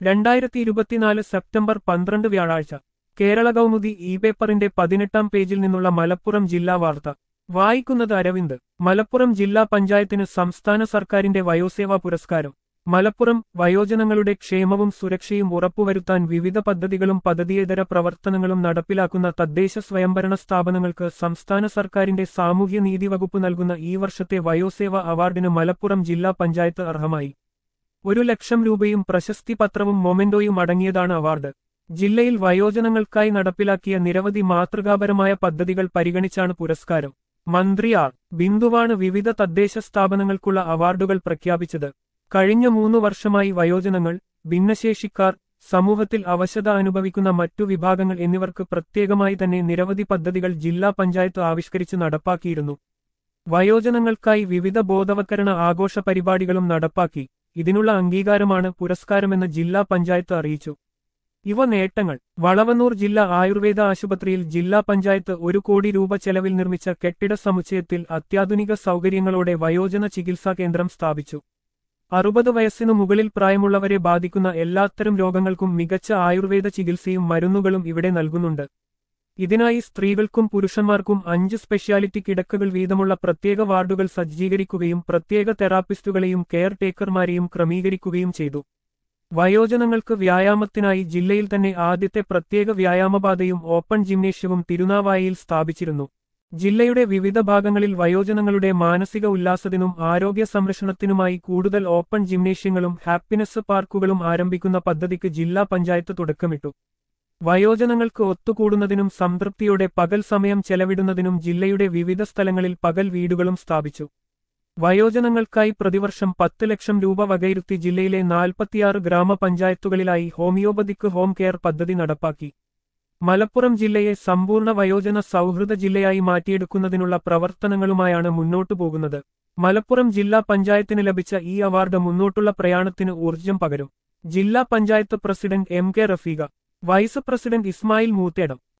രണ്ടായിരത്തി ഇരുപത്തിനാല് സെപ്റ്റംബർ പന്ത്രണ്ട് വ്യാഴാഴ്ച കേരള കൗമുദി ഇ പേപ്പറിന്റെ പതിനെട്ടാം പേജിൽ നിന്നുള്ള മലപ്പുറം ജില്ലാ വാർത്ത വായിക്കുന്നത് അരവിന്ദ് മലപ്പുറം ജില്ലാ പഞ്ചായത്തിന് സംസ്ഥാന സർക്കാരിന്റെ വയോസേവാ പുരസ്കാരം മലപ്പുറം വയോജനങ്ങളുടെ ക്ഷേമവും സുരക്ഷയും ഉറപ്പുവരുത്താൻ വിവിധ പദ്ധതികളും പദ്ധതിയേതര പ്രവർത്തനങ്ങളും നടപ്പിലാക്കുന്ന തദ്ദേശ സ്വയംഭരണ സ്ഥാപനങ്ങൾക്ക് സംസ്ഥാന സർക്കാരിന്റെ സാമൂഹ്യനീതി വകുപ്പ് നൽകുന്ന ഈ വർഷത്തെ വയോസേവ അവാർഡിന് മലപ്പുറം ജില്ലാ പഞ്ചായത്ത് അർഹമായി ഒരു ലക്ഷം രൂപയും പ്രശസ്തി പത്രവും മൊമെന്റോയും അടങ്ങിയതാണ് അവാർഡ് ജില്ലയിൽ വയോജനങ്ങൾക്കായി നടപ്പിലാക്കിയ നിരവധി മാതൃകാപരമായ പദ്ധതികൾ പരിഗണിച്ചാണ് പുരസ്കാരം മന്ത്രി ആർ ബിന്ദുവാണ് വിവിധ തദ്ദേശ സ്ഥാപനങ്ങൾക്കുള്ള അവാർഡുകൾ പ്രഖ്യാപിച്ചത് കഴിഞ്ഞ മൂന്നു വർഷമായി വയോജനങ്ങൾ ഭിന്നശേഷിക്കാർ സമൂഹത്തിൽ അവശത അനുഭവിക്കുന്ന മറ്റു വിഭാഗങ്ങൾ എന്നിവർക്ക് പ്രത്യേകമായി തന്നെ നിരവധി പദ്ധതികൾ ജില്ലാ പഞ്ചായത്ത് ആവിഷ്കരിച്ച് നടപ്പാക്കിയിരുന്നു വയോജനങ്ങൾക്കായി വിവിധ ബോധവൽക്കരണ ആഘോഷ പരിപാടികളും നടപ്പാക്കി ഇതിനുള്ള അംഗീകാരമാണ് പുരസ്കാരമെന്ന് ജില്ലാ പഞ്ചായത്ത് അറിയിച്ചു ഇവ നേട്ടങ്ങൾ വളവന്നൂർ ജില്ലാ ആയുർവേദ ആശുപത്രിയിൽ ജില്ലാ പഞ്ചായത്ത് ഒരു കോടി രൂപ ചെലവിൽ നിർമ്മിച്ച കെട്ടിട സമുച്ചയത്തിൽ അത്യാധുനിക സൗകര്യങ്ങളോടെ വയോജന ചികിത്സാ കേന്ദ്രം സ്ഥാപിച്ചു അറുപത് വയസ്സിനു മുകളിൽ പ്രായമുള്ളവരെ ബാധിക്കുന്ന എല്ലാത്തരം രോഗങ്ങൾക്കും മികച്ച ആയുർവേദ ചികിത്സയും മരുന്നുകളും ഇവിടെ നൽകുന്നുണ്ട് ഇതിനായി സ്ത്രീകൾക്കും പുരുഷന്മാർക്കും അഞ്ച് സ്പെഷ്യാലിറ്റി കിടക്കകൾ വീതമുള്ള പ്രത്യേക വാർഡുകൾ സജ്ജീകരിക്കുകയും പ്രത്യേക തെറാപ്പിസ്റ്റുകളെയും കെയർ ടേക്കർമാരെയും ക്രമീകരിക്കുകയും ചെയ്തു വയോജനങ്ങൾക്ക് വ്യായാമത്തിനായി ജില്ലയിൽ തന്നെ ആദ്യത്തെ പ്രത്യേക വ്യായാമപാതയും ഓപ്പൺ ജിംനേഷ്യവും തിരുനാവായയിൽ സ്ഥാപിച്ചിരുന്നു ജില്ലയുടെ വിവിധ ഭാഗങ്ങളിൽ വയോജനങ്ങളുടെ മാനസിക ഉല്ലാസത്തിനും ആരോഗ്യ സംരക്ഷണത്തിനുമായി കൂടുതൽ ഓപ്പൺ ജിംനേഷ്യങ്ങളും ഹാപ്പിനെസ് പാർക്കുകളും ആരംഭിക്കുന്ന പദ്ധതിക്ക് ജില്ലാ പഞ്ചായത്ത് തുടക്കമിട്ടു വയോജനങ്ങൾക്ക് ഒത്തുകൂടുന്നതിനും സംതൃപ്തിയോടെ പകൽ സമയം ചെലവിടുന്നതിനും ജില്ലയുടെ വിവിധ സ്ഥലങ്ങളിൽ പകൽ വീടുകളും സ്ഥാപിച്ചു വയോജനങ്ങൾക്കായി പ്രതിവർഷം പത്ത് ലക്ഷം രൂപ വകയിരുത്തി ജില്ലയിലെ നാൽപ്പത്തിയാറ് ഗ്രാമപഞ്ചായത്തുകളിലായി ഹോമിയോപതിക്ക് ഹോം കെയർ പദ്ധതി നടപ്പാക്കി മലപ്പുറം ജില്ലയെ സമ്പൂർണ്ണ വയോജന സൗഹൃദ ജില്ലയായി മാറ്റിയെടുക്കുന്നതിനുള്ള പ്രവർത്തനങ്ങളുമായാണ് മുന്നോട്ടു പോകുന്നത് മലപ്പുറം ജില്ലാ പഞ്ചായത്തിന് ലഭിച്ച ഈ അവാർഡ് മുന്നോട്ടുള്ള പ്രയാണത്തിന് ഊർജ്ജം പകരും ജില്ലാ panchayat president M K Rafeeqa vice president Ismail Moothedam